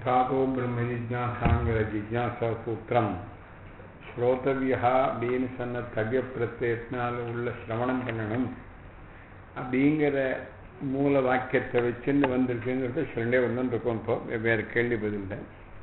அத்தாதோ பிரம்ம ஜிஜாசாங்கிற ஜிஜாசா சூத்திரம் ஸ்ரோதவியா அப்படின்னு சொன்ன தவிய பிரத்யத்தினால உள்ள சிரவணம் பண்ணணும் அப்படிங்கிற மூல வாக்கியத்தை வச்சுன்னு வந்திருக்குங்கிறத சொல்லிட்டே வந்துட்டு இருக்கோம் இப்போ வெவ்வேறு கேள்வி பதில்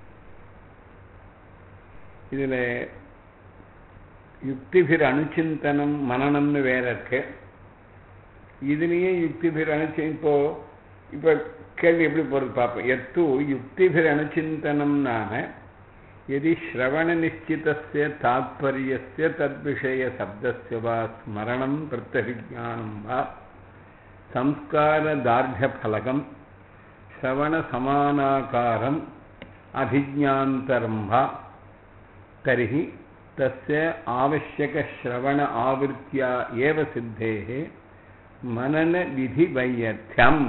இதுல யுக்திபிர் அணுச்சிந்தனம் மனநம்னு வேற இருக்கு இதுலயே யுக்திபிர் அணுச்சி இப்போ இப்ப கேள்வி எப்படி போறது பார்ப்போம் எத்து யுக்திபிர் அணுச்சிந்தனம்னான यदि श्रवणनिश्चितस्य तात्पर्यस्य तद्विषयशब्दस्य वा स्मरणं प्रत्यभिज्ञानं वा संस्कारदार्ढ्यफलकं श्रवणसमानाकारम् अभिज्ञान्तरं वा तर्हि तस्य आवश्यकश्रवण आवृत्त्या एव सिद्धेः मननविधिवैयथ्यम्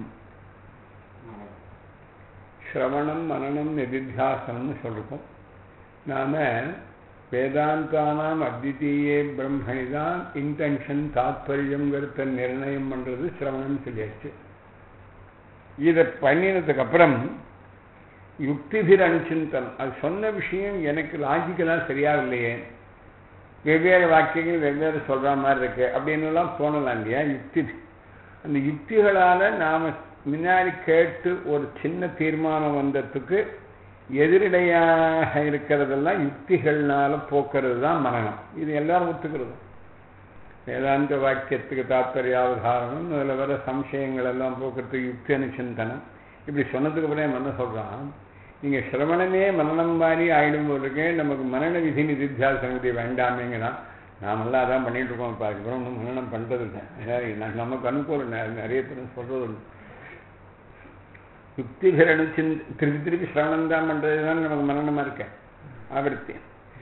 ஸ்ரவணம் மனநம் நிதித்தியாசனம்னு சொல்லிருக்கோம் நாம வேதாந்தானாம் அத்விதீயே பிரம்மணி தான் இன்டென்ஷன் தாத்பரியங்கிறத நிர்ணயம் பண்றது சிரவணம் சொல்லியாச்சு இதை பண்ணினதுக்கு அப்புறம் யுக்திபிர் அனுச்சிந்தனம் அது சொன்ன விஷயம் எனக்கு லாஜிக்கலாக சரியா இல்லையே வெவ்வேறு வாக்கியங்கள் வெவ்வேறு சொல்ற மாதிரி இருக்கு அப்படின்னு எல்லாம் தோணலாம் இல்லையா யுக்தி அந்த யுக்திகளால நாம முன்னாடி கேட்டு ஒரு சின்ன தீர்மானம் வந்ததுக்கு எதிரடையாக இருக்கிறதெல்லாம் யுக்திகள்னால போக்குறது தான் மரணம் இது எல்லாரும் ஒத்துக்கிறது வேதாந்த வாக்கியத்துக்கு தாத்பரியாவதாரணம் அதில் வர சம்சயங்கள் எல்லாம் போக்குறதுக்கு யுக்தி அனுசிந்தனம் இப்படி சொன்னதுக்கு அப்புறம் என்ன சொல்றான் நீங்க சிரவணமே மரணம் மாதிரி ஆயிடும் போதுக்கு நமக்கு மரண விதி நிதித்தியாசன விதி வேண்டாமேங்கிறான் நாமெல்லாம் அதான் பண்ணிட்டு இருக்கோம் இப்போ அதுக்கப்புறம் ஒன்றும் மரணம் பண்றது இல்லை நமக்கு அனுகூலம் நிறைய பேர் சொல்றது உண்டு யுக்திபிரணுச்சின் திருப்பி திருப்பி சிரவணம் தான் பண்றது தான் நமக்கு மரணமா இருக்க ஆவர்த்தி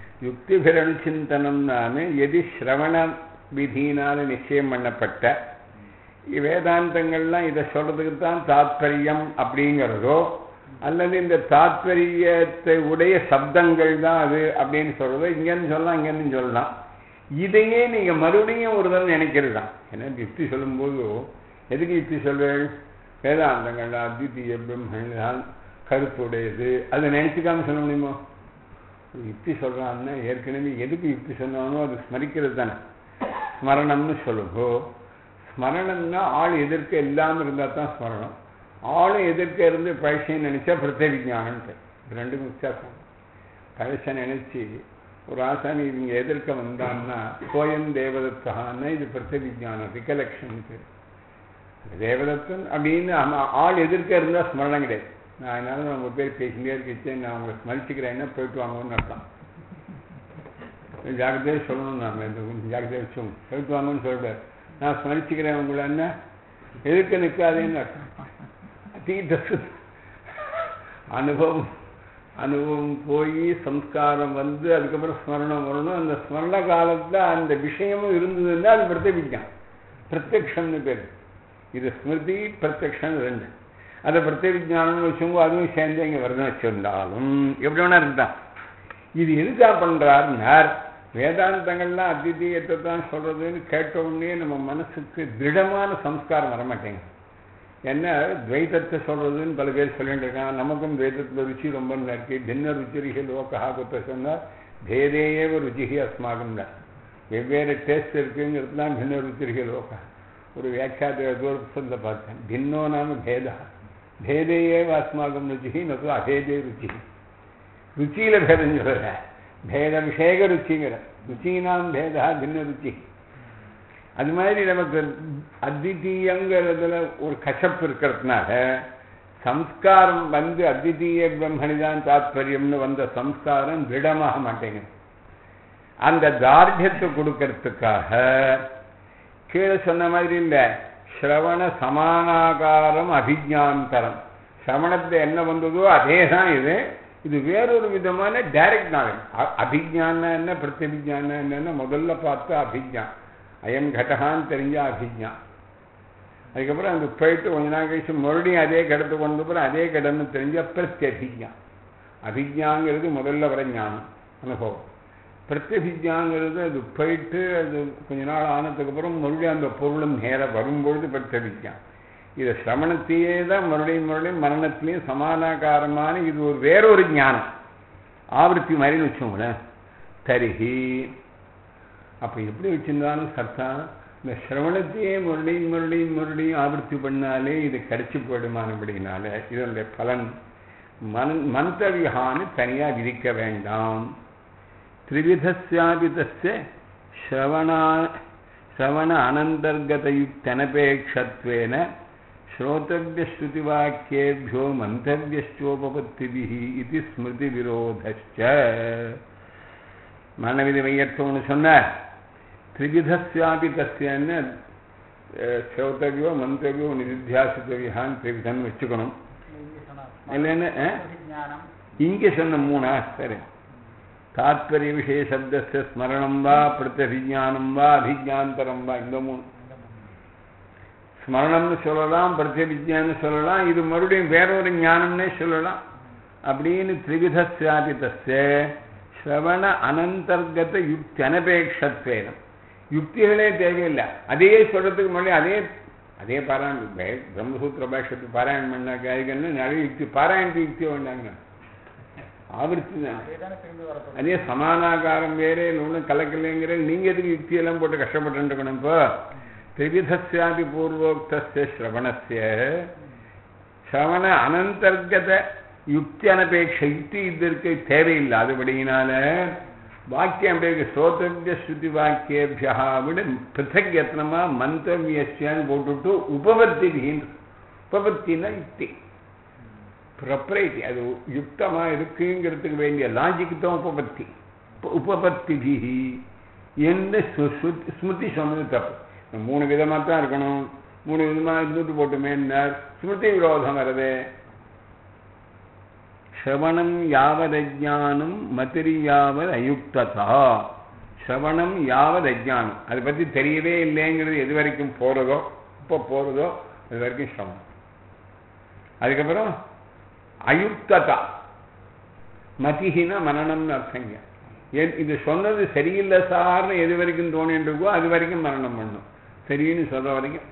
யுக்திபிரணுச்சிந்தனம்னானு எதி சிரவண விதியினால நிச்சயம் பண்ணப்பட்ட வேதாந்தங்கள்லாம் இதை சொல்றதுக்கு தான் தாத்பரியம் அப்படிங்கிறதோ அல்லது இந்த தாத்பரியத்தை உடைய சப்தங்கள் தான் அது அப்படின்னு சொல்றதோ இங்கன்னு சொல்லலாம் இங்கன்னு சொல்லலாம் இதையே நீங்க மறுபடியும் ஒரு தடவை நினைக்கிறது தான் ஏன்னா யுக்தி சொல்லும்போது எதுக்கு யுக்தி சொல்வேன் வேதாந்தங்கள் அத்விதீய பிரம்மன் தான் கருத்துடையது அதை நினைச்சுக்காம சொல்ல முடியுமோ யுக்தி சொல்றான்னா ஏற்கனவே எதுக்கு யுக்தி சொன்னானோ அது ஸ்மரிக்கிறது தானே ஸ்மரணம்னு சொல்லுங்கோ ஸ்மரணம்னா ஆள் எதிர்க்க இல்லாமல் இருந்தால் தான் ஸ்மரணம் ஆளும் எதிர்க்க இருந்து பழசையும் நினைச்சா பிரத்யேகிஞானன்ட்டு ரெண்டுக்கும் வித்தியாசம் பழசை நினைச்சு ஒரு ஆசாமி இவங்க எதிர்க்க வந்தான்னா கோயம் தேவதத்தான்னா இது பிரத்யேகிஞானம் ரிகலெக்ஷன் பேர் தேவதத்தன் அப்படின்னு ஆள் எதிர்க்க இருந்தா ஸ்மரணம் கிடையாது நான் அதனால உங்க பேர் பேசிட்டே இருக்கேன் நான் உங்களை ஸ்மரிச்சுக்கிறேன்னா போயிட்டு வாங்கன்னு அர்த்தம் ஜாக்கிரதையாக சொல்லணும் நாம இந்த கொஞ்சம் ஜாக்கிரதையாக சொல்லணும் போயிட்டு வாங்கன்னு சொல்லிட்டார் நான் ஸ்மரிச்சுக்கிறேன் உங்களை என்ன எதிர்க்க நிற்காதேன்னு அர்த்தம் தீர்த்த அனுபவம் அனுபவம் போய் சம்ஸ்காரம் வந்து அதுக்கப்புறம் ஸ்மரணம் வரணும் அந்த ஸ்மரண காலத்துல அந்த விஷயமும் இருந்ததுன்னா அது பிரத்யபிக்கான் பிரத்யக்ஷம்னு பேர் இது ஸ்மிருதி பிரத்யக்ஷம் ரெண்டு அதை பிரத்யவிஜானம்னு வச்சுக்கோ அதுவும் சேர்ந்து இங்கே வருதுன்னு வச்சிருந்தாலும் எப்படி வேணா இருந்தான் இது எதுக்கா பண்றாருன்னார் வேதாந்தங்கள்லாம் அத்விதீயத்தை தான் சொல்றதுன்னு கேட்ட உடனே நம்ம மனசுக்கு திடமான சம்ஸ்காரம் வரமாட்டேங்க என்ன துவைத்தத்தை சொல்றதுன்னு பல பேர் சொல்லிட்டு இருக்கான் நமக்கும் துவைத்தத்தில் ருச்சி ரொம்ப இருக்கு பின்ன ருச்சிரிக லோகா குத்த சொன்னார் பேதேயவ ருச்சிகி அஸ்மாகம் வெவ்வேறு டேஸ்ட் இருக்குங்கிறதுலாம் பின்ன ருச்சிரிக லோகா ஒரு வியாக்கியாத புத்தகத்தில் பார்த்தேன் பின்னோ நாம பேதா பேதையே அஸ்மாகம் ருச்சி நோ அபேதே ருச்சி ருச்சியில பேதம் சொல்ற பேத விஷேக ருச்சிங்கிற ருச்சினாம் பேதா பின்ன ருச்சி அது மாதிரி நமக்கு அத்விதீயங்கிறதுல ஒரு கசப்பு இருக்கிறதுனால சம்ஸ்காரம் வந்து அத்விதீய பிரம்மணிதான் தாத்பரியம்னு வந்த சம்ஸ்காரம் திடமாக மாட்டேங்குது அந்த தார்டியத்தை கொடுக்கறதுக்காக கீழே சொன்ன மாதிரி இல்லை ஸ்ரவண சமானாகாரம் அபிஜாந்தரம் சிரவணத்தில் என்ன வந்ததோ அதே தான் இது இது வேறொரு விதமான டைரக்ட் நாலேஜ் அபிஜான என்ன பிரத்யபிஜான என்னன்னு முதல்ல பார்த்து அபிஜான் அயம் கடகான்னு தெரிஞ்ச அபிஜான் அதுக்கப்புறம் அங்கே போயிட்டு கொஞ்ச நாள் கழிச்சு மறுபடியும் அதே கடத்து கொண்டு போகிற அதே கடன்னு தெரிஞ்ச பிரத்யபிஜான் அபிஜாங்கிறது முதல்ல வர ஞானம் அனுபவம் பிரத்யபிஜாங்கிறது அது போயிட்டு அது கொஞ்ச நாள் ஆனதுக்கு அப்புறம் மறுபடியும் அந்த பொருளும் நேர வரும்பொழுது பிரத்யபிஜான் இது சிரவணத்தையே தான் மறுபடியும் மறுபடியும் மரணத்திலையும் சமானாகாரமான இது ஒரு வேறொரு ஞானம் ஆவர்த்தி மாதிரின்னு வச்சோங்களேன் தரிகி அப்ப எப்படி வச்சிருந்தாலும் சர்த்தா இந்த சிரவணத்தையே மறுபடியும் மறுபடியும் மறுபடியும் ஆவர்த்தி பண்ணாலே இது கிடைச்சி போயிடுமானபடினால இதனுடைய பலன் மன் மந்தவியான்னு தனியா விதிக்க வேண்டாம் திரிவிதஸ்யாபி தஸ்ய ஸ்ரவணா ஸ்ரவண அனந்தர்கதயுக்தனபேட்சத்வேன श्रोतव्यश्रुतिवाक्येभ्यो मन्तव्यश्चोपपत्तिभिः इति स्मृतिविरोधश्च மனவிதி மையத்தோன்னு சொன்னார் திரிவிதஸ்யாபி தஸ்யன்னு ஸ்ரோத்தவியோ மந்தவியோ நிதித்தியாசித்தவியான்னு திரிவிதன்னு வச்சுக்கணும் இல்லைன்னு இங்கே சொன்ன மூணா சரி தாத்பரிய விஷய சப்தஸ்ய ஸ்மரணம் வா பிரத்யபிஜானம் வா அபிஜாந்தரம் வா இந்த மூணு ஸ்மரணம்னு சொல்லலாம் பிரத்யபிஜான்னு சொல்லலாம் இது மறுபடியும் வேறொரு ஞானம்னே சொல்லலாம் அப்படின்னு திரிவிதஸ்யாபி தஸ்ய ஸ்ரவண அனந்தர்கத யுக்தி அனபேட்சத்வேனம் யுக்திகளே தேவையில்லை அதே சொல்றதுக்கு முன்னாடி அதே அதே பாராயணம் பிரம்மசூத்திர பாஷத்து பாராயணம் பண்ண காய்கள்னு நிறைய யுக்தி பாராயணத்து யுக்தி வேண்டாங்க ஆவர்த்தி தான் அதே சமானாகாரம் வேறே ஒன்றும் கலக்கலைங்கிற நீங்க எதுக்கு யுக்தியெல்லாம் போட்டு கஷ்டப்பட்டு இருக்கணும் இப்போ திரிவிதஸ்யாபி பூர்வோக்தஸ்ய ஸ்ரவணஸ்ய ஸ்ரவண அனந்தர்கத யுக்தி அனபேட்ச யுக்தி இதற்கு தேவையில்லை அதுபடியினால வாக்கியம் அப்படி இருக்கு ஸ்ரோதவிய ஸ்ருதி வாக்கியபியா விட பிருத்தக் யத்னமா மந்தவியஸ்யான்னு போட்டுட்டு உபபத்தி உபபத்தின்னா யுக்தி ப்ரொப்ரைட்டி அது யுக்தமா இருக்குங்கிறதுக்கு வேண்டிய லாஜிக்கு தான் உபபத்தி உபபத்தி என்று ஸ்மிருதி சொன்னது தப்பு மூணு விதமாக தான் இருக்கணும் மூணு விதமாக இருந்துட்டு போட்டுமே ஸ்மிருதி விரோதம் வருது ஸ்ரவணம் யாவதஜானம் மதிரி யாவத் அயுக்ததா ஸ்ரவணம் யாவத் அஜானம் அதை பற்றி தெரியவே இல்லைங்கிறது எது வரைக்கும் போகிறதோ இப்போ போகிறதோ அது வரைக்கும் ஸ்ரவணம் அதுக்கப்புறம் அயுக்ததா மதிஹின மரணம்னு அர்த்தங்க ஏன் இது சொன்னது சரியில்லை சார்னு எது வரைக்கும் தோணிட்டு இருக்கோ அது வரைக்கும் மரணம் பண்ணும் சரின்னு சொல்ற வரைக்கும்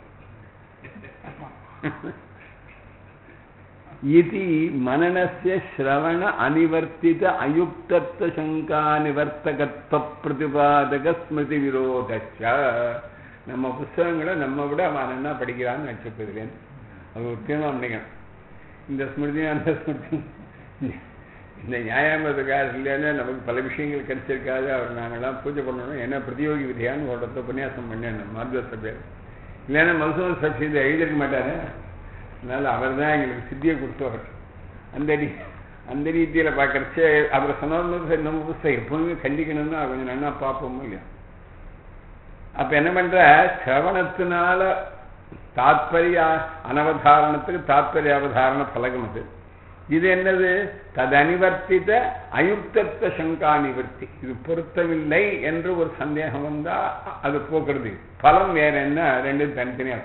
இது மனநஸ்ய ஸ்ரவண அனிவர்த்தித அயுக்தத்துவ சங்கா நிவர்த்தகத்துவ பிரதிபாதக ஸ்மிருதி விரோதச்ச நம்ம புஸ்தகங்களை நம்ம விட அவன் என்ன படிக்கிறான்னு நினச்சிப்பதுலேன் அது ஒரு தீர்மானம் பண்ணிக்கணும் இந்த ஸ்மிருதி அந்த ஸ்மிருதி இந்த நியாயமதுக்காக இல்லைன்னா நமக்கு பல விஷயங்கள் கிடைச்சிருக்காது அவர் நாங்கள்லாம் பூஜை பண்ணணும் என்ன பிரதியோகி விதியான்னு ஒரு இடத்த உபன்யாசம் பண்ணேன் மருத்துவ சபையில் இல்லைன்னா மருத்துவ சபை இதை எழுதிருக்க மாட்டாரு அதனால அவர் தான் எங்களுக்கு சித்தியை கொடுத்தவர் அந்த ரீ அந்த ரீதியில் பார்க்கறச்ச அவர் சொன்னது சரி நம்ம புஸ்தகம் எப்பவுமே கண்டிக்கணும்னா கொஞ்சம் நல்லா பார்ப்போமோ இல்லையா அப்ப என்ன பண்ற சிரவணத்தினால தாத்பரிய அனவதாரணத்துக்கு தாத்பரிய அவதாரண பலகம் அது இது என்னது ததனிவர்த்தித அயுக்தத்துவ சங்கா நிவர்த்தி இது பொருத்தமில்லை என்று ஒரு சந்தேகம் வந்தா அது போக்குறது பலம் வேற என்ன ரெண்டும் தனித்தனியா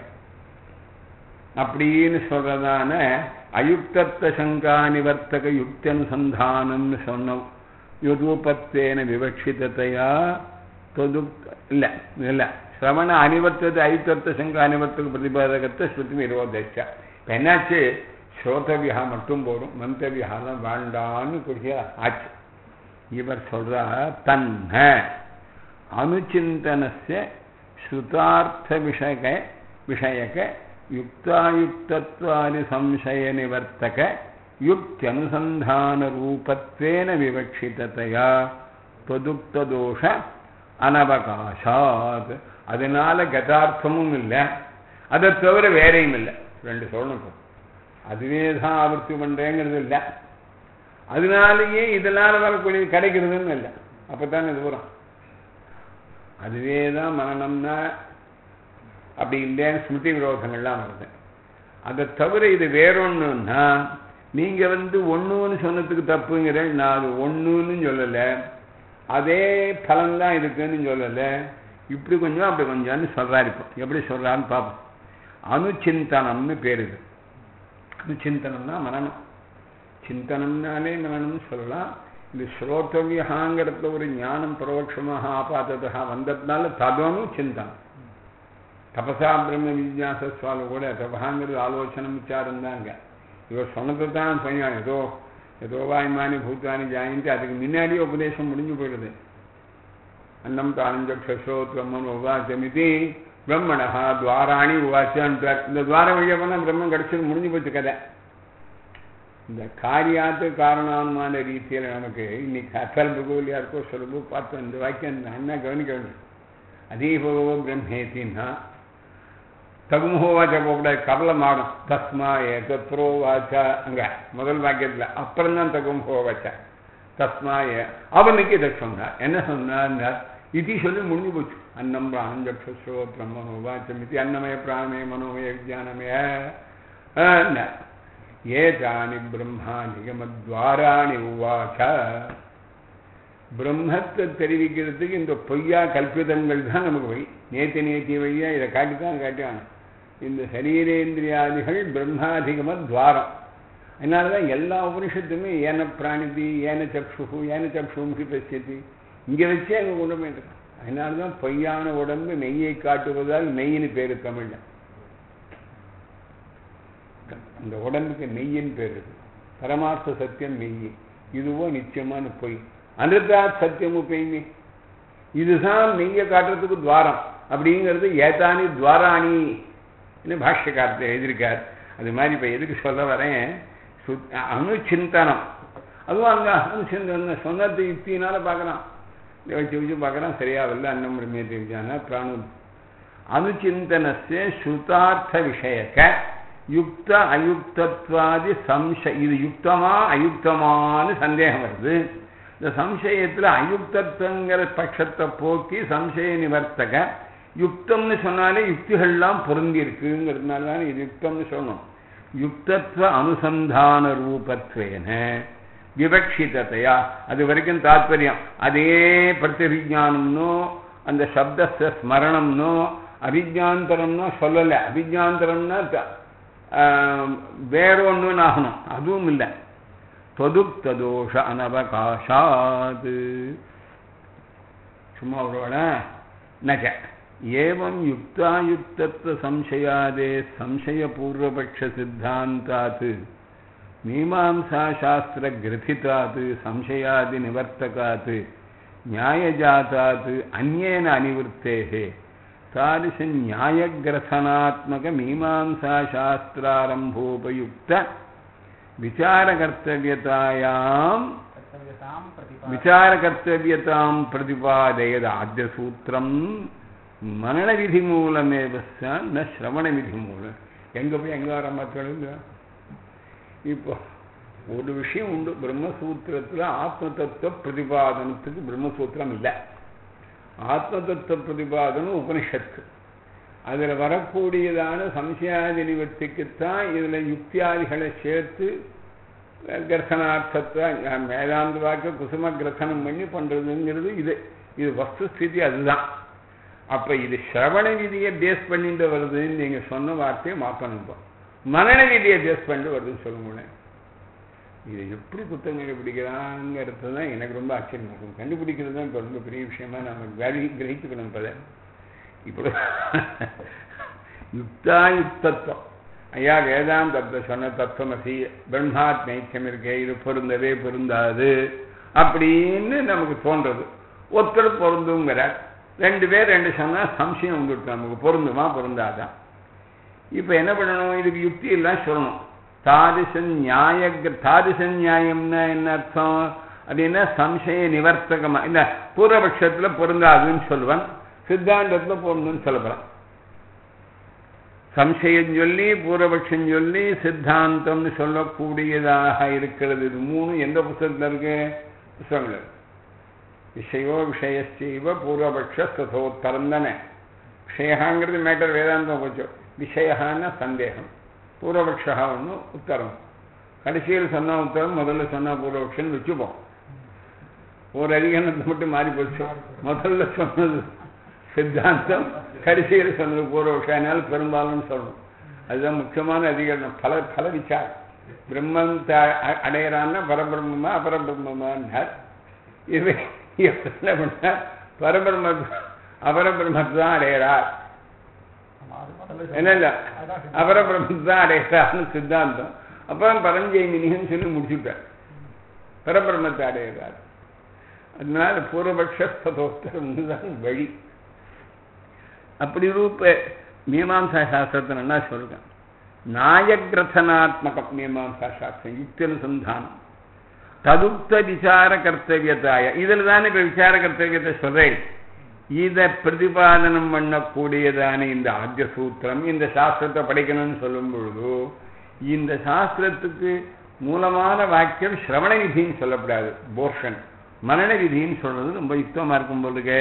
அப்படின்னு சொல்றதான அயுக்தத்துவ சங்கா நிவர்த்தக யுக்தனுசந்தானம்னு சொன்ன யுதூபத்தேன விவக்ஷிதத்தையா தொதுக் இல்ல இல்ல சிரவண அனிவர்த்தது அயுக்தத்துவ சங்கா அனிவர்த்தக பிரதிபாதகத்தை ஸ்ருதி விரோதச்சா இப்ப என்னாச்சு ஸ்ரோதவியா மட்டும் போதும் மந்தவியாலாம் வேண்டான்னு குறிய ஆச்சு இவர் சொல்றா தன்ன அனுச்சிந்தனஸ்ய ஸ்ருதார்த்த விஷய விஷயக யுக்தாயுக்தத்வாதி சம்சய நிவர்த்தக யுக்தியனுசந்தான ரூபத்வேன விவக்ஷிதத்தையா தொதுக்ததோஷ அனவகாசாத் அதனால கதார்த்தமும் இல்லை அதை தவிர வேறையும் இல்லை ரெண்டு சொல்லணும் அதுவே தான் ஆவர்த்தி பண்றேங்கிறது இல்லை அதனாலேயே இதனால வரக்கூடிய கிடைக்கிறதுன்னு இல்லை அப்பதான் இது வரும் அதுவே தான் மரணம்னா அப்படி இல்லைன்னு ஸ்மிருதி விரோதங்கள்லாம் வருது அதை தவிர இது வேறொன்னுன்னா நீங்க வந்து ஒண்ணுன்னு சொன்னதுக்கு தப்புங்கிற நான் அது ஒண்ணுன்னு சொல்லலை அதே பலன் தான் இருக்குன்னு சொல்லலை இப்படி கொஞ்சம் அப்படி கொஞ்சம்னு சொல்றாரு இப்போ எப்படி சொல்றான்னு பார்ப்போம் அனுச்சிந்தனம்னு பேர் இது அனுச்சிந்தனம்னா மரணம் சிந்தனம்னாலே மரணம்னு சொல்லலாம் இந்த ஸ்ரோத்தவியகாங்கிறதுல ஒரு ஞானம் பரோட்சமாக ஆபாத்ததாக வந்ததுனால ததனு சிந்தனம் தபசா பிரம்ம விஜயாசஸ்வால கூட தபாங்கிறது ஆலோசனை விசாரம் தாங்க இவர் சொன்னதை தான் பையன் ஏதோ ஏதோ வாய்மானி பூத்தானி ஜாயின்ட்டு அதுக்கு முன்னாடியே உபதேசம் முடிஞ்சு போயிடுது அன்னம் தானஞ்சக்ஷோத்ரம்மன் உவாச்சமிதி பிரம்மணஹா துவாராணி உவாச்சான்றார் இந்த துவார வழியாக போனால் பிரம்மன் கிடைச்சது முடிஞ்சு போச்சு கதை இந்த காரியாத்து காரணமான ரீதியில் நமக்கு இன்னைக்கு அசல் பகவலியா இருக்கோ சொல்லுபோ பார்த்தோம் இந்த வாக்கியம் அண்ணா கவனிக்க வேண்டும் அதே பகவோ பிரம்மேத்தின்னா தகுமுகவாச்ச போகக்கூடாது கவலை மாடும் தஸ்மா ஏதத்ரோ வாச்சா அங்க முதல் வாக்கியத்தில் அப்புறம் தான் தகுமுகவாச்சா தஸ்மா ஏ அவனுக்கு இதை சொன்னார் என்ன சொன்னார் இது சொல்லி முடிஞ்சு போச்சு அன்னம் பிராணம் சக்ஷோ பிரம்மனோ வாச்சம் இது அன்னமய பிராணமய மனோமய விஜயானமய ஏதானி பிரம்மா நிகமத்வாராணி உவாச்ச பிரம்மத்தை தெரிவிக்கிறதுக்கு இந்த பொய்யா கல்பிதங்கள் தான் நமக்கு வழி நேத்தி நேத்தி வழியா இதை காட்டித்தான் காட்டுவாங்க இந்த சரீரேந்திரியாதிகள் பிரம்மாதிகம துவாரம் அதனால தான் எல்லா உபனிஷத்துமே ஏன பிராணிதி ஏன சக்ஷு ஏன சக்ஷுமுகி பசியத்தி இங்கே வச்சே அங்கே கொண்டு போயிட்டு அதனால தான் பொய்யான உடம்பு நெய்யை காட்டுவதால் நெய்யின்னு பேரு தமிழ்ல இந்த உடம்புக்கு நெய்யின் பேர் இருக்கு பரமார்த்த சத்தியம் நெய் இதுவோ நிச்சயமான பொய் அனிருத்தா சத்தியமும் பெய்மி இதுதான் நெய்யை காட்டுறதுக்கு துவாரம் அப்படிங்கிறது ஏதானி துவாராணி பாஷ்யக்காரத்தை எழுதியிருக்கார் அது மாதிரி இப்போ எதுக்கு சொல்ல வரேன் அணுச்சிந்தனம் அதுவும் அங்கே அணுச்சிந்தனம் சொன்னது யுக்தினால பார்க்கலாம் வச்சு வச்சு பார்க்குறான் சரியா வரல அன்னம் பிரம்மேதி விஜான பிராணு அனுச்சிந்தனஸ்ய ஸ்ருதார்த்த விஷயக்க யுக்த அயுக்தத்வாதி சம்ச இது யுக்தமா அயுக்தமானு சந்தேகம் வருது இந்த சம்சயத்தில் அயுக்தத்துவங்கிற பட்சத்தை போக்கி சம்சய நிவர்த்தக யுக்தம்னு சொன்னாலே யுக்திகள்லாம் பொருந்தி இருக்குங்கிறதுனால தான் இது யுக்தம்னு சொல்லணும் யுக்தத்துவ அனுசந்தான ரூபத்வேன விவக்ஷிதத்தையா அது வரைக்கும் தாத்பரியம் அதே பிரதிவிஜானம்னோ அந்த சப்த ஸ்மரணம்னோ அபிஜாந்தரம்னோ சொல்லலை அபிஜாந்தரம்னா வேற ஒன்றுன்னு ஆகணும் அதுவும் இல்லை தொதுக்ததோஷ அனவகாஷாது சும்மா ஒருவேள நச்ச ஏவம் யுக்தாயுக்தத்துவ சம்சயாதே சம்சய பூர்வபக்ஷ சித்தாந்தாத் மீமாம்சாசாஸ்திர கிரதிதாத் சம்சயாதி நிவர்த்தகாத் நியாயஜாத்தாத் அந்நேன அனிவృత్తேः तादृश न्यायग्रथनात्मक मीमांसाशास्त्रारम्भोपयुक्त विचारकर्तव्यतायाम् विचारकर्तव्यतां प्रतिपादयद आद्यसूत्रम् மரணவிதிமூலமேவ ந சிரவணவிதி மூலம் எங்கே போய் எங்கே வர மக்களுங்க இப்போ ஒரு விஷயம் உண்டு பிரம்மசூத்திரத்தில் ஆத்ம தத்துவ பிரதிபாதனத்துக்கு பிரம்மசூத்திரம் இல்லை ஆத்ம தத்துவ பிரதிபாதனம் உபனிஷத்து அதில் வரக்கூடியதான சம்சயாதி நிவர்த்திக்குத்தான் இதில் யுக்தியாதிகளை சேர்த்து கிரசனார்த்தத்தை வேதாந்த வாக்க குசும கிரசனம் பண்ணி பண்ணுறதுங்கிறது இது இது வஸ்துஸ்திதி அதுதான் அப்போ இது சிரவண விதியை பேஸ் பண்ணிட்டு வருதுன்னு நீங்கள் சொன்ன வார்த்தையை மாற்றணும் இப்போ மரண விதியை பேஸ் பண்ணிட்டு வருதுன்னு சொல்லுங்களேன் இதை எப்படி புத்தகம் கண்டுபிடிக்கிறாங்கிறது தான் எனக்கு ரொம்ப ஆச்சரியம் இருக்கும் கண்டுபிடிக்கிறது தான் இப்போ ரொம்ப பெரிய விஷயமா நம்ம வேலை கிரகிச்சுக்கணும் இப்போ இப்படி யுக்தா யுக்தத்துவம் ஐயா வேதாந்தத்தை சொன்ன தத்துவமசி பிரம்மாத் நைக்கியம் இருக்கே இது பொருந்தவே பொருந்தாது அப்படின்னு நமக்கு தோன்றது ஒருத்தர் பொருந்துங்கிறார் ரெண்டு பேர் ரெண்டு சொன்னால் சம்சயம் வந்துட்டு நமக்கு பொருந்துமா பொருந்தாதான் இப்போ என்ன பண்ணணும் இதுக்கு யுக்தி எல்லாம் சொல்லணும் தாதிச நியாய தாதிச நியாயம்னா என்ன அர்த்தம் அப்படின்னா சம்சய நிவர்த்தகமா இந்த பூர்வபட்சத்தில் பொருந்தாதுன்னு சொல்லுவேன் சித்தாந்தத்தில் பொருந்துன்னு சொல்லப்போம் சம்சயம் சொல்லி பூர்வபட்சம் சொல்லி சித்தாந்தம்னு சொல்லக்கூடியதாக இருக்கிறது இது மூணு எந்த புத்தகத்தில் இருக்கு புத்தகங்கள் இருக்கு விஷயோ விஷயச்சைவ பூர்வபக்ஷ ததோத்தரம் தானே விஷயங்கிறது மேட்டர் வேதாந்தம் கொஞ்சம் விஷயன்னா சந்தேகம் பூர்வபக்ஷா ஒன்று உத்தரம் கடைசியில் சொன்ன உத்தரம் முதல்ல சொன்ன பூர்வபக்ஷன் வச்சுப்போம் ஒரு அதிகரணத்தை மட்டும் மாறி போச்சு முதல்ல சொன்னது சித்தாந்தம் கடைசியில் சொன்னது பூர்வபக்ஷானால் பெரும்பாலும் சொல்லணும் அதுதான் முக்கியமான அதிகரணம் பல பல விசாரம் பிரம்மம் அடையிறான்னா பரபிரம்மமா அபரபிரம்மமான்னார் இது என்ன பண்ணார் பரபிரம்ம அபரபிரம்மத்தை தான் அடையிறார் என்ன இல்ல அபரபிரம்மத்தை தான் அடையிறான்னு சித்தாந்தம் அப்புறம் பரஞ்செய்மினின்னு சொல்லி முடிச்சுட்டார் பரபிரம்மத்தை அடையிறார் அதனால பூர்வபக்ஷஸ்தோத்தரம் தான் வழி அப்படி ரூப மீமாம்சா சாஸ்திரத்தை நல்லா சொல்றேன் நாயகிரதனாத்மகம் மீமாம்சா சாஸ்திரம் யுக்தியனுசந்தானம் ததுக்த விசார கர்த்தவியத்தாய இதில் தானே இப்ப விசார கர்த்தவியத்தை சொல்றேன் இதை பிரதிபாதனம் பண்ணக்கூடியதான இந்த ஆத்திய சூத்திரம் இந்த சாஸ்திரத்தை படிக்கணும்னு சொல்லும் பொழுது இந்த சாஸ்திரத்துக்கு மூலமான வாக்கியம் சிரவண விதின்னு சொல்லப்படாது போர்ஷன் மரண விதின்னு சொல்றது ரொம்ப யுக்தமா இருக்கும் போலுக்கு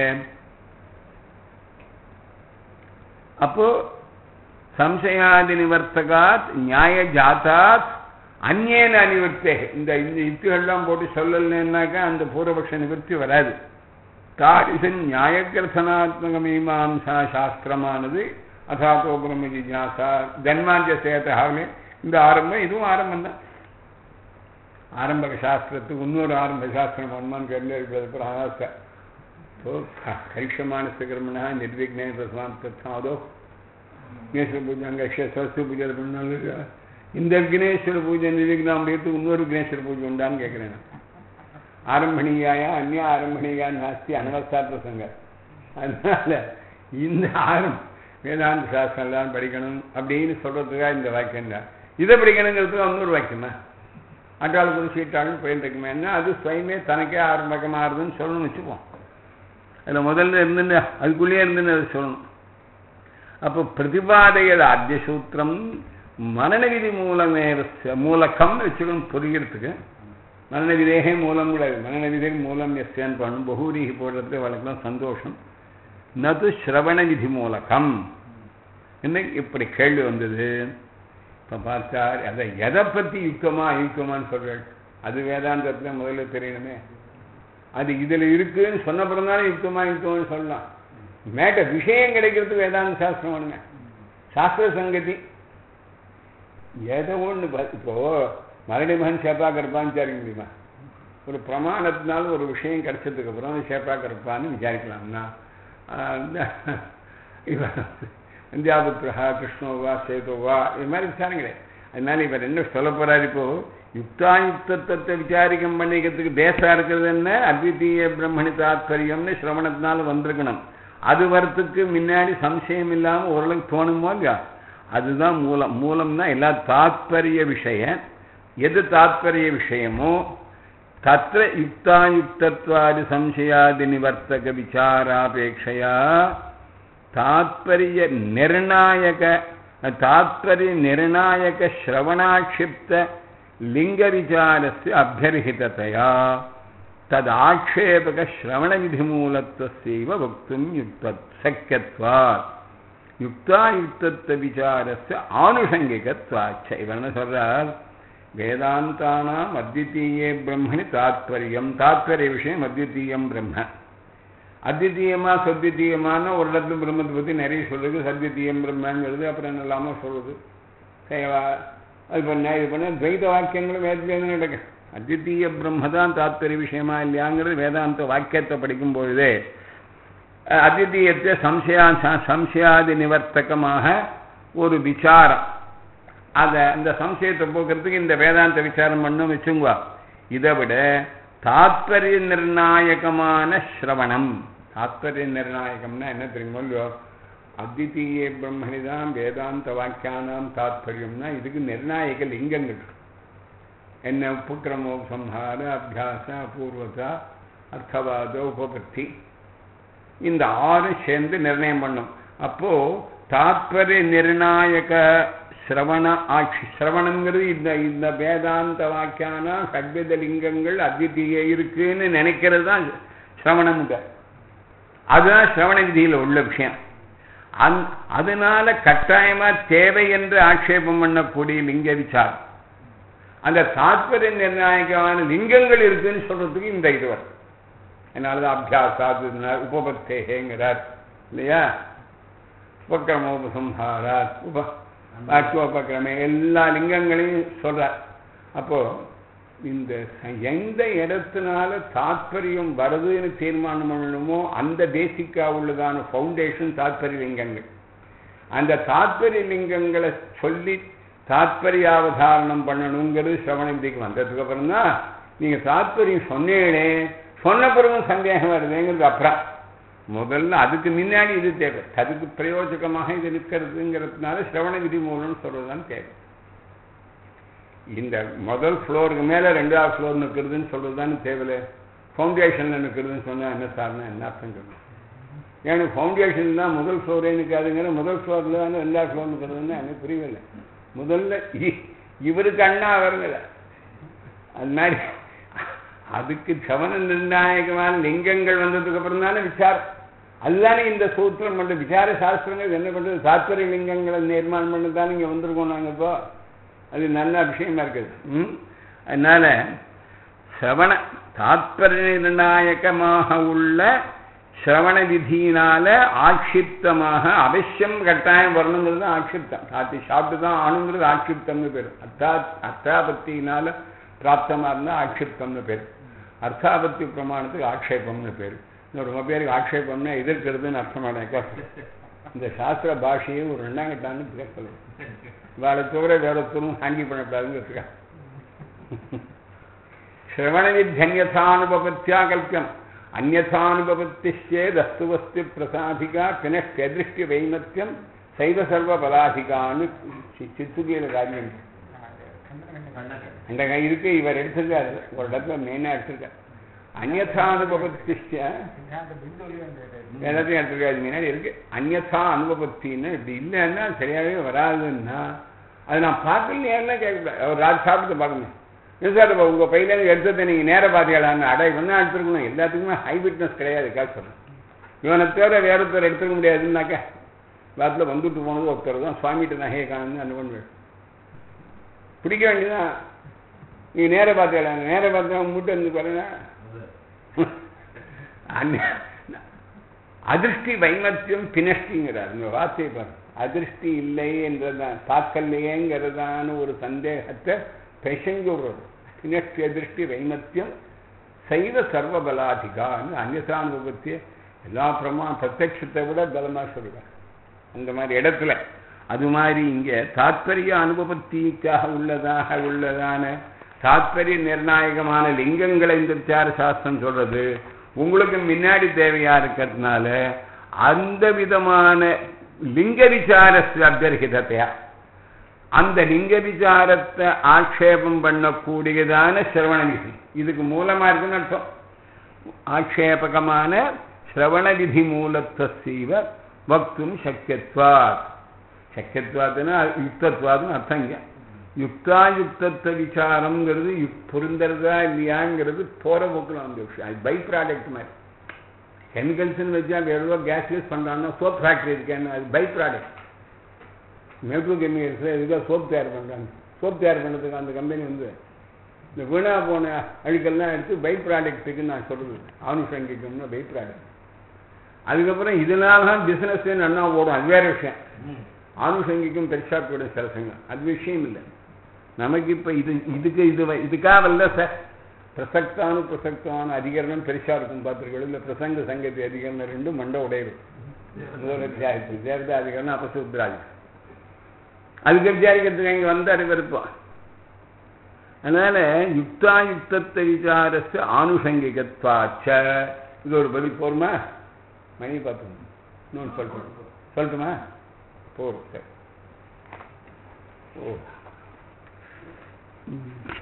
அப்போ சம்சயாதி நிவர்த்தகாத் நியாய ஜாத்தாத் அந்நேன அனிவர்த்தே இந்த இந்த யுக்திகள்லாம் போட்டு சொல்லலைன்னாக்கா அந்த பூர்வபக்ஷ நிவர்த்தி வராது தாரிசன் நியாயகிரசனாத்மக மீமாம்சா சாஸ்திரமானது அதாத்தோ பிரம்ம ஜிஜாசா ஜன்மாந்திய சேதாவிலே இந்த ஆரம்பம் இதுவும் ஆரம்பம் தான் ஆரம்ப சாஸ்திரத்துக்கு இன்னொரு ஆரம்ப சாஸ்திரம் வருமானு கேள்வி இருக்கிறது ஆசை तो கரிஷமானச நிர்விக்னே பிரசாந்தம் அதோ விக்னேஸ்வர பூஜை அங்கே சரஸ்வதி பூஜை பண்ணாலும் இந்த விக்னேஸ்வர பூஜை நிர்விக்னாம்பயத்துக்கு இன்னொரு விக்னேஸ்வர பூஜை உண்டான்னு கேட்குறேன் நான் ஆரம்பணியாயா அந்நிய ஆரம்பணியா நாஸ்தி அனவஸ்தா பிரசங்க அதனால இந்த ஆரம் வேதாந்த சாஸ்திரம் எல்லாம் படிக்கணும் அப்படின்னு சொல்றதுக்காக இந்த வாக்கியம் தான் இதை படிக்கணுங்கிறதுக்கு இன்னொரு வாக்கியம் தான் அட்டாளுக்கு ஒரு சீட்டாலும் போயிருக்குமே என்ன அது சுயமே தனக்கே ஆரம்பமாக ஆறுதுன்னு சொல்லணும்னு வச்சுப்போம் அதில் முதல்ல இருந்துன்னு அதுக்குள்ளேயே இருந்துன்னு அதை சொல்லணும் அப்போ பிரதிபாதையது ஆத்திய சூத்திரம் மரண விதி மூலமே மூலக்கம்னு வச்சுக்கணும் புரிகிறதுக்கு மரண விதேகே மூலம் கிடையாது மரண விதை மூலம் எஸ்யான்னு பண்ணணும் பகூரிகி போடுறது வழக்கெல்லாம் சந்தோஷம் நது ஸ்ரவண விதி மூலகம் என்ன இப்படி கேள்வி வந்தது இப்போ பார்த்தா அதை எதை பற்றி யுக்தமா அயுக்தமான்னு சொல்றாள் அது வேதாந்தத்தில் முதல்ல தெரியணுமே அது இதில் இருக்குன்னு சொன்னப்புறம் தானே யுக்தமா யுக்தம்னு சொல்லலாம் மேட்ட விஷயம் கிடைக்கிறது வேதாந்த சாஸ்திரம் ஒண்ணுங்க சாஸ்திர சங்கதி ஏதோ ஒன்று இப்போ மரணி மகன் சேப்பாக்க இருப்பான்னு விசாரிக்க முடியுமா ஒரு பிரமாணத்தினால ஒரு விஷயம் கிடைச்சதுக்கு அப்புறம் அது சேப்பாக்க இருப்பான்னு விசாரிக்கலாம்னா இந்தியாபுத்திரா கிருஷ்ணோவா சேதோவா இது மாதிரி விசாரம் கிடையாது அதனால இவர் என்ன சொல்ல போறாரு இப்போ யுக்தாயுக்தத்தை விசாரிக்கம் பண்ணிக்கிறதுக்கு பேசா இருக்கிறது என்ன அத்விதீய பிரம்மணி தாத்பரியம்னு சிரவணத்தினால வந்திருக்கணும் அது வரத்துக்கு முன்னாடி சம்சயம் இல்லாம ஓரளவுக்கு தோணுமோ இல்லையா அதுதான் மூலம் மூலம்னா எல்லா தாத்பரிய விஷயம் எது தாத்பரிய விஷயமோ தத்திர யுக்தாயுக்தத்வாதி சம்சயாதி நிவர்த்தக விசாராபேட்சையா தாத்பரிய நிர்ணாயக தாத்பரிய நிர்ணாயக ஸ்ரவணாட்சிப்த லிங்க விசாரஸ்ய அபியர்ஹிதத்தையா ததாட்சேபக ஸ்ரவண விதி மூலத்துவசைவ வக்தும் யுக்த சக்கியத்வாத் யுக்தாயுக்தத்துவ விசாரஸ்ய ஆனுஷங்கிகத்வாச்ச இவர் என்ன சொல்றார் வேதாந்தானாம் அத்விதீயே பிரம்மணி தாத்பரியம் தாத்பரிய விஷயம் அத்விதீயம் பிரம்ம அத்விதீயமா சத்விதீயமான ஒரு இடத்துல பிரம்மத்தை பற்றி நிறைய சொல்லுது சத்விதீயம் பிரம்மங்கிறது அப்புறம் என்னெல்லாமோ சொல்லுது சேவா அது பண்ண இது பண்ண துவைத வாக்கியங்களும் வேதத்துலேருந்து நடக்கு அத்விதீய பிரம்ம தான் தாத்பரிய விஷயமா இல்லையாங்கிறது வேதாந்த வாக்கியத்தை படிக்கும் பொழுதே அத்விதீயத்தை சம்சயா சம்சயாதி நிவர்த்தகமாக ஒரு விசாரம் அதை அந்த சம்சயத்தை போக்குறதுக்கு இந்த வேதாந்த விசாரம் பண்ணும் வச்சுங்க இதை விட தாத்பரிய நிர்ணாயகமான ஸ்ரவணம் தாத்பரிய நிர்ணாயகம்னா என்ன தெரியுமோ இல்லையோ அத்விதீய பிரம்மணி தான் வேதாந்த வாக்கியானாம் தாத்பரியம்னா இதுக்கு நிர்ணாயக லிங்கங்கள் என்ன உபக்கிரமோ சம்ஹார அபியாச அபூர்வதா அர்த்தவாத உபபத்தி இந்த ஆறு சேர்ந்து நிர்ணயம் பண்ணும் அப்போ தாத்பரிய நிர்ணாயக சிரவண ஆட்சி சிரவணங்கிறது இந்த இந்த வேதாந்த வாக்கியானா சத்வித லிங்கங்கள் அத்விதீய இருக்குன்னு நினைக்கிறது தான் சிரவணம் அதுதான் சிரவண விதியில் உள்ள விஷயம் அந் அதனால கட்டாயமா தேவை என்று ஆட்சேபம் பண்ணக்கூடிய லிங்க விசாரம் அந்த தாத்பரிய நிர்ணாயகமான லிங்கங்கள் இருக்குன்னு சொல்றதுக்கு இந்த இது வரும் அதனாலதான் அபியாசாது உபபத்தேங்கிறார் இல்லையா உபக்கிரமோபசம்ஹாராத் உப வாக்கியோபக்கிரம எல்லா லிங்கங்களையும் சொல்றார் அப்போ இந்த எந்த இடத்தினால தாத்பரியம் வருதுன்னு தீர்மானம் பண்ணணுமோ அந்த பேசிக்கா உள்ளதான ஃபவுண்டேஷன் தாத்பரிய லிங்கங்கள் அந்த தாத்பரிய லிங்கங்களை சொல்லி தாத்பரியாவதாரணம் பண்ணணுங்கிறது சிரவண விதிக்கு வந்ததுக்கு அப்புறம் தான் நீங்க தாத்பரியம் சொன்னீங்களே சொன்ன பிறகும் சந்தேகம் வருதுங்கிறது அப்புறம் முதல்ல அதுக்கு முன்னாடி இது தேவை அதுக்கு பிரயோஜகமாக இது இருக்கிறதுங்கிறதுனால சிரவண விதி மூலம் சொல்றதுதான் தேவை இந்த முதல் ஃப்ளோருக்கு மேல ரெண்டாவது ஃப்ளோர் நிற்கிறதுன்னு சொல்றதுதான் தேவையில்ல ஃபவுண்டேஷன்ல நிற்கிறதுன்னு சொன்னா என்ன சார்னா என்ன அர்த்தம் சொல்லணும் ஏன்னா ஃபவுண்டேஷன் தான் முதல் ஃப்ளோரே நிற்காதுங்கிற முதல் ஃப்ளோரில் தான் ரெண்டாவது ஃப்ளோர் நிற்கிறதுன்னு எனக்கு புரியவில்லை முதல்ல இ- இவருக்கு அண்ணா வருங்கல அது மாதிரி அதுக்கு சவன நிர்ணாயகமான லிங்கங்கள் வந்ததுக்கு அப்புறம் தானே விசாரம் அதுதானே இந்த சூத்திரம் பண்ண விசார சாஸ்திரங்கள் என்ன பண்றது தாத்பரிய லிங்கங்களை நிர்மாணம் பண்ண தானே இங்க வந்திருக்கோம் நாங்க இப்போ அது நல்ல விஷயமா இருக்குது ம் அதனால சிரவண தாத்பரிய நிர்ணாயகமாக உள்ள சிரவண விதியினால ஆட்சிப்தமாக அவசியம் கட்டாயம் வரணுங்கிறது ஆட்சிப்தம் தாத்தி சாப்பிட்டு தான் ஆணுங்கிறது ஆட்சிப்தம்னு பேர் அர்த்தா அர்த்தாபத்தியினால பிராப்தமா இருந்தா ஆட்சிப்தம்னு பேர் அர்த்தாபத்தி பிரமாணத்துக்கு ஆக்ஷேபம்னு பேர் இன்னும் ரொம்ப பேருக்கு ஆக்ஷேபம்னா எதிர்க்கிறதுன்னு அர்த்தமானக்கா இந்த சாஸ்திர பாஷையை ஒரு ரெண்டாங்கட்டான்னு பேசலாம் வேலை தவிர வேற ஒருத்தரும் ஹேண்டில் பண்ணக்கூடாதுங்கிறதுக்கா சிரவணவித்யன்யதானுபபத்தியா கல்பியம் அந்யதானுபபத்திச்சேதஸ்துவஸ்து பிரசாதிகா பினஷ்டதிருஷ்டி வைமத்தியம் சைவ சர்வ பலாதிகான்னு சி- சித்துகையில காரியம் இருக்கு. அந்த கை இருக்கு இவர் எடுத்திருக்காரு ஒரு இடத்துல மெயினா எடுத்திருக்காரு அந்யதானுபபத்திச்ச எல்லாத்தையும் எடுத்திருக்காரு முன்னாடி இருக்கு அந்யதா அனுபவத்தின்னு இப்படி இல்லைன்னா சரியாவே வராதுன்னா அது நான் பார்க்கலையா கேட்கக்கூடாது அவர் ராஜ் சாப்பிட்டு பார்க்கணும் இல்லை சார் இப்போ உங்கள் பையிலேருந்து எடுத்ததை நீங்கள் நேராக பார்த்தீங்களான்னு அடை இவன் தான் எடுத்துருக்கணும் எல்லாத்துக்குமே ஹை விட்னஸ் கிடையாது காசு சொல்கிறேன் இவனை தவிர வேற ஒருத்தர் எடுத்துக்க முடியாதுன்னாக்க வாரத்தில் வந்துட்டு போனது ஒருத்தர் தான் சுவாமிகிட்ட நகையை காணுன்னு அந்த பண்ணுவேன் பிடிக்க வேண்டியதான் நீங்கள் நேராக பார்த்தீங்களா நேராக பார்த்தா மூட்டை இருந்து பாருங்க அந்நிய- அதிருஷ்டி வைமத்தியம் பினஷ்டிங்கிறார் இந்த வார்த்தையை பாருங்க அதிருஷ்டி இல்லை என்றதான் தாக்கல்லையேங்கிறதான ஒரு சந்தேகத்தை பெசங்கி விடுறது பினஷ்டி அதிருஷ்டி வைமத்தியம் சைவ சர்வபலாதிகான்னு அந்நியசானுபவத்திய எல்லா பிரமா பிரத்யட்சத்தை விட பலமா சொல்லுவார் அந்த மாதிரி இடத்துல அது மாதிரி இங்க தாத்பரிய அனுபவத்திக்காக உள்ளதாக உள்ளதான தாத்பரிய நிர்ணாயகமான லிங்கங்களை இந்த விசார சாஸ்திரம் சொல்றது உங்களுக்கு முன்னாடி தேவையா இருக்கிறதுனால அந்த விதமான லிங்க விசார அபியர்ஹிதத்தையா அந்த லிங்க விசாரத்தை ஆக்ஷேபம் பண்ணக்கூடியதான சிரவண விதி இதுக்கு மூலமா இருக்குன்னு அர்த்தம் ஆக்ஷேபகமான சிரவண விதி மூலத்தீவ வக்தும் சக்கியத்வாத் சக்கியத்வாத்துனா யுக்தத்வாதுன்னு அர்த்தம் இங்க யுக்தாயுக்தத்துவ விசாரம்ங்கிறது யுக் பொருந்தறதா இல்லையாங்கிறது போற போக்குல அந்த விஷயம் அது பை ப்ராடக்ட் மாதிரி கெமிக்கல்ஸ்னு வச்சு அங்கே எவ்வளோ கேஸ் யூஸ் பண்ணுறாங்கன்னா சோப் ஃபேக்ட்ரி இருக்கேன்னு அது பை ப்ராடக்ட் மெட்ரோ கெமிக்கல்ஸில் எதுக்காக சோப் தயார் பண்ணுறாங்க சோப் தயார் பண்ணுறதுக்கு அந்த கம்பெனி வந்து இந்த வீணா போன அழுக்கெல்லாம் எடுத்து பை ப்ராடக்ட்டுக்கு நான் சொல்றது ஆணுஷங்கிக்கம்னு பை ப்ராடக்ட் அதுக்கப்புறம் இதனால தான் பிஸ்னஸ் நல்லா ஓடும் அது வேற விஷயம் ஆணுஷங்கிக்கும் பெருசாக போயிடும் சில சங்கம் அது விஷயம் இல்லை நமக்கு இப்போ இது இதுக்கு இது வ- இதுக்காக வரல சார் பிரசக்தானு பிரசக்தான அதிகரணம் பெருசா இருக்கும் பார்த்துருக்கோம் இல்லை பிரசங்க சங்கத்தி அதிகரணம் ரெண்டும் மண்டை உடையுது முதல் அத்தியாயத்தில் சேர்ந்த அதிகரணம் அபசூத்ராதி அதுக்கு விசாரிக்கிறதுக்கு இங்கே வந்தாரு விருப்பம் அதனால யுக்தாயுக்தத்தை விசாரஸ்து ஆனுஷங்கிகத்வாச்ச இது ஒரு பதில் போருமா மணி பார்த்துக்கணும் இன்னொன்று சொல்லட்டும் சொல்லட்டுமா போரும் சரி ஓ ம்.